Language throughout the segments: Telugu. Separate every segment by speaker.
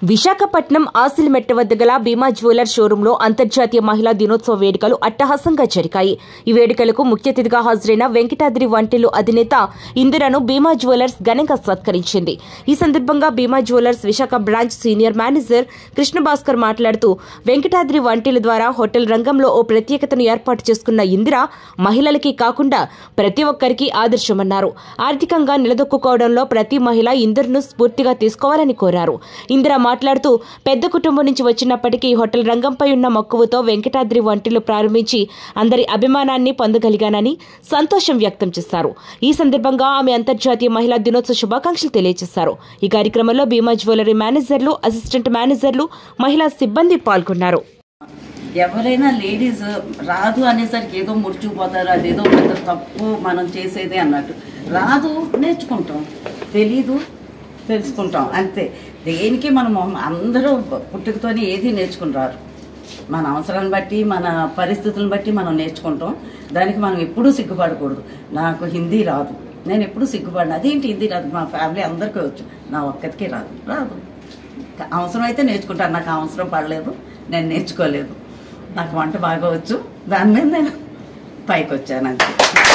Speaker 1: విశాఖపట్నం ఆసిల్మెట్ట వద్ద గల భీమా జ్యువెలర్ షోరూంలో అంతర్జాతీయ మహిళా దినోత్సవ వేడుకలు అట్టహాసంగా జరిగాయి ఈ వేడుకలకు ముఖ్య అతిథిగా హాజరైన వెంకటాద్రి వంటిల్లు అధినేత ఇందిరను భీమా జ్యువెలర్స్ ఘనంగా సత్కరించింది ఈ సందర్భంగా Bhima jewellers Visakha branch senior manager Krishnabhaskar మాట్లాడుతూ వెంకటాద్రి వంటిల ద్వారా హోటల్ రంగంలో ఓ ప్రత్యేకతను ఏర్పాటు చేసుకున్న ఇందిర మహిళలకి కాకుండా ప్రతి ఒక్కరికి ఆదర్శమన్నారు ఆర్థికంగా నిలదొక్కుకోవడంలో ప్రతి మహిళ ఇందిరను స్ఫూర్తిగా తీసుకోవాలని కోరారు ఇందిర మాట్లాడుతూ పెద్ద కుటుంబం నుంచి వచ్చినప్పటికీ హోటల్ రంగంపై ఉన్న మక్కువతో వెంకటాద్రి వంటిలు ప్రారంభించి అందరి అభిమానాన్ని పొందగలిగానని సంతోషం వ్యక్తం చేశారు ఈ సందర్భంగా ఆమె అంతర్జాతీయ మహిళా దినోత్సవ శుభాకాంక్షలు తెలియజేశారు ఈ కార్యక్రమంలో భీమా జ్యువెలరీ మేనేజర్లు అసిస్టెంట్ మేనేజర్లు మహిళా సిబ్బంది పాల్గొన్నారు
Speaker 2: ఎవరైనా లేడీస్ రాదు అనేసరికి ఏదో ముడుచుకుపోతారు అదేదో పెద్ద తప్పు మనం చేసేదే అన్నట్టు రాదు నేర్చుకుంటాం తెలీదు తెలుసుకుంటాం అంతే దేనికి మనం మొహం- అందరూ పుట్టుకతోనే ఏది నేర్చుకుని రారు మన అవసరాన్ని బట్టి మన పరిస్థితులను బట్టి మనం నేర్చుకుంటాం దానికి మనం ఎప్పుడూ సిగ్గుపడకూడదు నాకు హిందీ రాదు నేను ఎప్పుడూ సిగ్గుపడిన అదేంటి హిందీ రాదు మా ఫ్యామిలీ అందరికీ వచ్చు నా ఒక్కరికి రాదు రాదు అవసరం అయితే నేర్చుకుంటాను నాకు అవసరం పడలేదు నేను నేర్చుకోలేదు నాకు వంట బాగా వచ్చు దాని మీద నేను పైకి వచ్చాను అంతే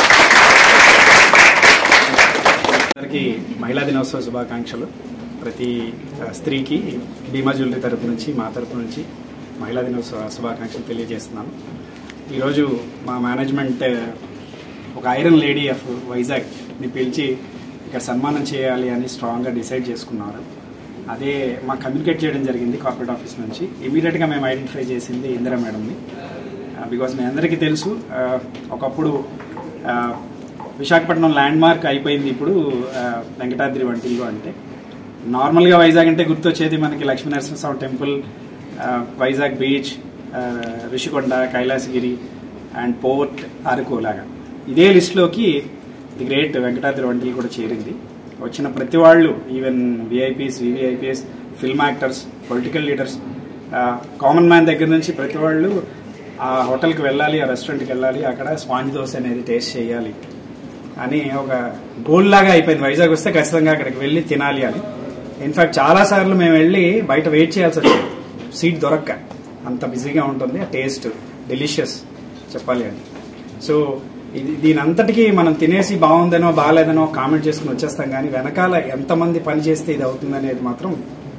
Speaker 3: అందరికీ మహిళా దినోత్సవ శుభాకాంక్షలు ప్రతి ఆ, స్త్రీకి భీమా జ్యువెలరీ తరపు నుంచి మా తరపు నుంచి మహిళా దినోత్సవ శుభాకాంక్షలు తెలియజేస్తున్నాను ఈరోజు మా మేనేజ్మెంట్ ఆ, ఒక ఐరన్ లేడీ ఆఫ్ వైజాగ్ని పిలిచి ఇక్కడ సన్మానం చేయాలి అని స్ట్రాంగ్గా డిసైడ్ చేసుకున్నారు అదే మాకు కమ్యూనికేట్ చేయడం జరిగింది కార్పొరేట్ ఆఫీస్ నుంచి ఇమీడియట్గా మేము ఐడెంటిఫై చేసింది ఇందిరా మేడంని బికాస్ మీ అందరికీ తెలుసు ఆ, ఒకప్పుడు ఆ, విశాఖపట్నం ల్యాండ్ మార్క్ అయిపోయింది ఇప్పుడు ఆ, వెంకటాద్రి వంటిల్లు అంటే నార్మల్గా వైజాగ్ అంటే గుర్తొచ్చేది మనకి లక్ష్మీ నరసింహస్వామి టెంపుల్ ఆ, వైజాగ్ బీచ్ ఆ, ఋషికొండ కైలాసగిరి అండ్ పోర్ట్ అరకు లాగా ఇదే లిస్ట్లోకి ది గ్రేట్ వెంకటాద్రి వంటిల్లు కూడా చేరింది వచ్చిన ప్రతి వాళ్ళు even VIPs VVIPs film actors political leaders common man దగ్గర నుంచి ప్రతి వాళ్ళు ఆ హోటల్కి వెళ్ళాలి ఆ రెస్టారెంట్కి వెళ్ళాలి అక్కడ స్పాంజ్ దోశ అనేది టేస్ట్ చేయాలి అని ఒక గోల్ లాగా అయిపోయింది వైజాగ్ వస్తే ఖచ్చితంగా అక్కడికి వెళ్ళి తినాలి అని ఇన్ఫాక్ట్ చాలా సార్లు మేము వెళ్ళి బయట వెయిట్ చేయాల్సి వచ్చేది సీట్ దొరక్క అంత బిజీగా ఉంటుంది ఆ టేస్ట్ డెలిషియస్ చెప్పాలి అని సో ఇది దీని అంతటికీ మనం తినేసి బాగుందనో బాగాలేదనో కామెంట్ చేసుకుని వచ్చేస్తాం కానీ వెనకాల ఎంతమంది పని చేస్తే ఇది అవుతుందనేది మాత్రం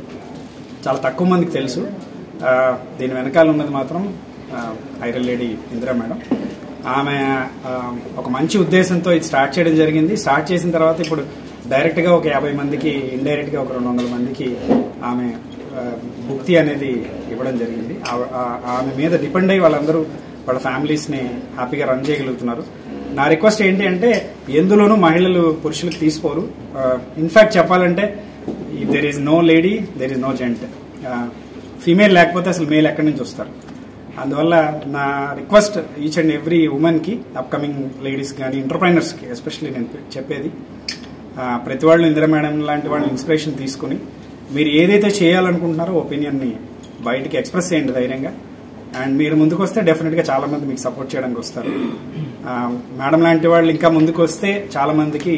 Speaker 3: చాలా తక్కువ మందికి తెలుసు ఆ, దీని వెనకాల ఉన్నది మాత్రం ఆ, ఐరన్ లేడీ ఇందిరా మేడం ఆమె ఆ, ఒక మంచి ఉద్దేశంతో ఇది స్టార్ట్ చేయడం జరిగింది స్టార్ట్ చేసిన తర్వాత ఇప్పుడు డైరెక్ట్గా ఒక యాభై మందికి ఇండైరెక్ట్గా ఒక రెండు వందల మందికి ఆమె ఆ, భుక్తి అనేది ఇవ్వడం జరిగింది ఆ- ఆ- ఆమె మీద డిపెండ్ అయ్యి వాళ్ళందరూ వాళ్ళ ఫ్యామిలీస్ని హ్యాపీగా రన్ చేయగలుగుతున్నారు నా రిక్వెస్ట్ ఏంటి అంటే ఎందులోనూ మహిళలు పురుషులకు తీసుకోరు ఇన్ఫాక్ట్ చెప్పాలంటే there is no lady there is no gent female లేకపోతే అసలు మేల్ ఎక్కడి నుంచి వస్తారు అందువల్ల నా రిక్వెస్ట్ ఈచ్ అండ్ ఎవ్రీ ఉమెన్కి అప్కమింగ్ లేడీస్ కానీ ఎంటర్ప్రైనర్స్కి ఎస్పెషల్లీ నేను చెప్పేది ఆ, ప్రతి వాళ్ళు ఇందిరా మేడం లాంటి వాళ్ళని ఇన్స్పిరేషన్ తీసుకుని మీరు ఏదైతే చేయాలనుకుంటున్నారో ఒపీనియన్ని బయటికి ఎక్స్ప్రెస్ చేయండి ధైర్యంగా అండ్ మీరు ముందుకు వస్తే డెఫినెట్గా చాలా మంది మీకు సపోర్ట్ చేయడానికి వస్తారు ఆ, మేడం లాంటి వాళ్ళు ఇంకా ముందుకు వస్తే చాలా మందికి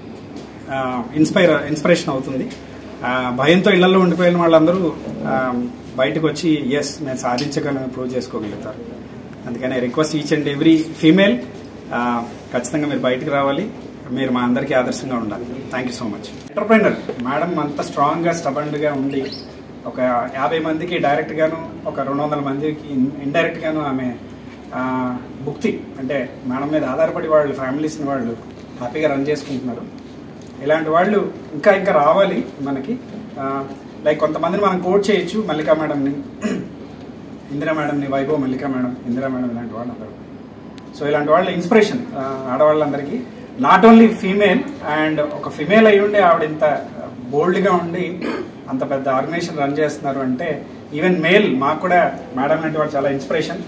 Speaker 3: ఇన్స్పైర్ ఇన్స్పిరేషన్ అవుతుంది ఆ, భయంతో ఇళ్లలో ఉండిపోయిన వాళ్ళందరూ ఆ, బయటకు వచ్చి ఎస్ నేను సాధించగలను ప్రూవ్ చేసుకోగలుగుతారు అందుకని request each and every female ఖచ్చితంగా మీరు బయటకు రావాలి మీరు మా అందరికీ ఆదర్శంగా ఉండాలి thank you so much entrepreneur madam అంత స్ట్రాంగ్ గా స్టబండ్ గా ఉండి ఒక యాభై మందికి డైరెక్ట్ గాను ఒక రెండు వందల మందికి ఇండైరెక్ట్ గాను ఆమె ఆ, భుక్తి అంటే మేడం మీద ఆధారపడి వాళ్ళు ఫ్యామిలీస్ని వాళ్ళు హ్యాపీగా రన్ చేసుకుంటున్నారు ఇలాంటి వాళ్ళు ఇంకా ఇంకా రావాలి మనకి లైక్ కొంతమందిని మనం కోట్ చేయొచ్చు మల్లికా మేడంని ఇందిరా మేడంని వైభవ్ మల్లికా మేడం ఇందిరా మేడం ఇలాంటి వాళ్ళు అందరూ సో ఇలాంటి వాళ్ళ ఇన్స్పిరేషన్ ఆడవాళ్ళందరికీ నాట్ ఓన్లీ ఫీమేల్ అండ్ ఒక ఫీమేల్ అయి ఉండి ఆవిడ ఇంత బోల్డ్గా ఉండి అంత పెద్ద ఆర్గనైజేషన్ రన్ చేస్తున్నారు అంటే ఈవెన్ మేల్ మాకు కూడా మేడం లాంటి వాళ్ళు చాలా ఇన్స్పిరేషన్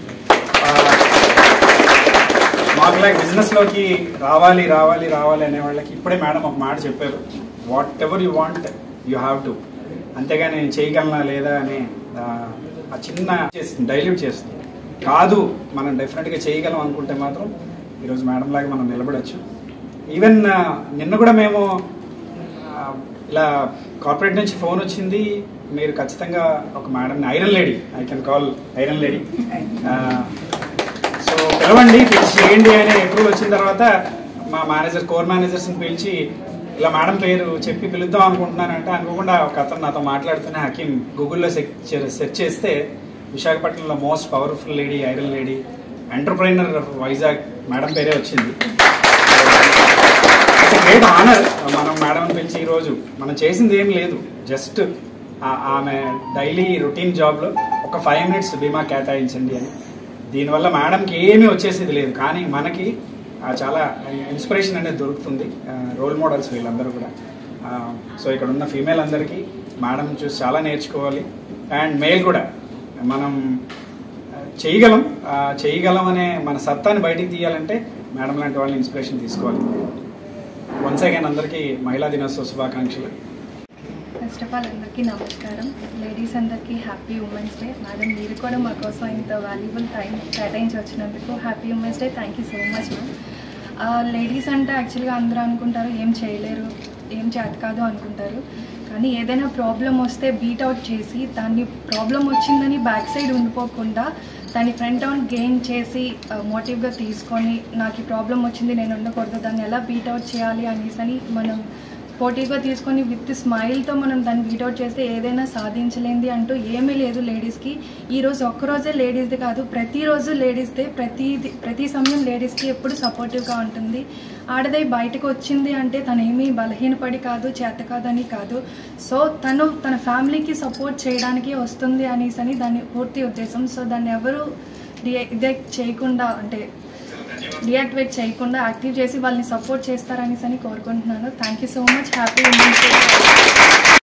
Speaker 3: మాకు లైక్ బిజినెస్ లోకి రావాలి రావాలి రావాలి అనే వాళ్ళకి ఇప్పుడే మేడం ఒక మాట చెప్పారు whatever you want you have to అంతేగాని నేను చేయగలనా లేదా అని ఆ, ఆ చిన్న చేస్తుంది డైల్యూట్ చేస్తుంది కాదు మనం డెఫినెట్గా చేయగలం అనుకుంటే మాత్రం ఈరోజు మేడం లాగా మనం నిలబడచ్చు ఈవెన్ నిన్న కూడా మేము ఆ, ఇలా కార్పొరేట్ నుంచి ఫోన్ వచ్చింది మీరు ఖచ్చితంగా ఒక madam iron lady I can call iron lady so పిలవండి పిలిచి చేయండి అని అప్రూవల్ వచ్చిన తర్వాత మా మేనేజర్ కోర్ మేనేజర్స్ని పిలిచి ఇలా మేడం పేరు చెప్పి పిలుద్దాం అనుకుంటున్నానంటే అనుకోకుండా ఒక అతను నాతో మాట్లాడుతున్న హకీం గూగుల్లో సెర్చ్ చేస్తే విశాఖపట్నంలో most powerful lady iron lady entrepreneur Vizag madam పేరే వచ్చింది గ్రేట్ ఆనర్ మనం మేడం పిలిచి ఈరోజు మనం చేసింది ఏం లేదు జస్ట్ ఆమె డైలీ రొటీన్ జాబ్లో ఒక ఫైవ్ మినిట్స్ బీమా కేటాయించండి అని దీనివల్ల మేడంకి ఏమీ వచ్చేసేది లేదు కానీ మనకి ఆ, చాలా ఇన్స్పిరేషన్ అనేది దొరుకుతుంది రోల్ మోడల్స్ వీళ్ళందరూ కూడా సో ఇక్కడ ఉన్న ఫీమేల్ అందరికీ మేడం చూసి చాలా నేర్చుకోవాలి అండ్ మేల్ కూడా మనం ఆ, చేయగలం ఆ, చేయగలం అనే మన సత్తాని బయటికి తీయాలంటే మేడం లాంటి వాళ్ళని ఇన్స్పిరేషన్ తీసుకోవాలి వన్స్ అగైన్ అందరికీ మహిళా దినోత్సవ శుభాకాంక్షలు
Speaker 4: ఫస్ట్ ఆఫ్ ఆల్ అందరికీ నమస్కారం లేడీస్ అందరికీ హ్యాపీ ఉమెన్స్ డే మేడం మీరు కూడా మా కోసం ఇంత వాల్యుబుల్ టైం కేటాయించి వచ్చినందుకు happy women's day thank you so much ma'am ladies అంటే యాక్చువల్గా అందరూ అనుకుంటారు ఏం చేయలేరు ఏం చేత కాదు అనుకుంటారు కానీ ఏదైనా ప్రాబ్లం వస్తే బీట్ అవుట్ చేసి దాన్ని ప్రాబ్లం వచ్చిందని బ్యాక్ సైడ్ ఉండిపోకుండా దాన్ని ఫ్రంట్ ఆన్ గెయిన్ చేసి మోటివ్గా తీసుకొని నాకు ఈ ప్రాబ్లం వచ్చింది నేను ఉండకూడదు దాన్ని ఎలా బీట్ అవుట్ చేయాలి అనేసి అని మనం పోటీగా తీసుకొని విత్ స్మైల్తో మనం దాన్ని బీట్అవుట్ చేస్తే ఏదైనా సాధించలేంది అంటూ ఏమీ లేదు లేడీస్కి ఈరోజు ఒక్కరోజే లేడీస్ది కాదు ప్రతిరోజు లేడీస్దే ప్రతి ప్రతి సమయం లేడీస్కి ఎప్పుడు సపోర్టివ్గా ఉంటుంది ఆడదై బయటకు వచ్చింది అంటే తను ఏమీ బలహీనపడి కాదు చేత కాదని కాదు సో తను తన ఫ్యామిలీకి సపోర్ట్ చేయడానికి వస్తుంది అనేసి అని దాని పూర్తి ఉద్దేశం సో దాన్ని ఎవరు రియాక్ట్ చేయకుండా అంటే డియాక్టివేట్ చేయకుండా యాక్టివ్ చేసి వాళ్ళని సపోర్ట్ చేస్తారనేసి అని కోరుకుంటున్నాను thank you so much happy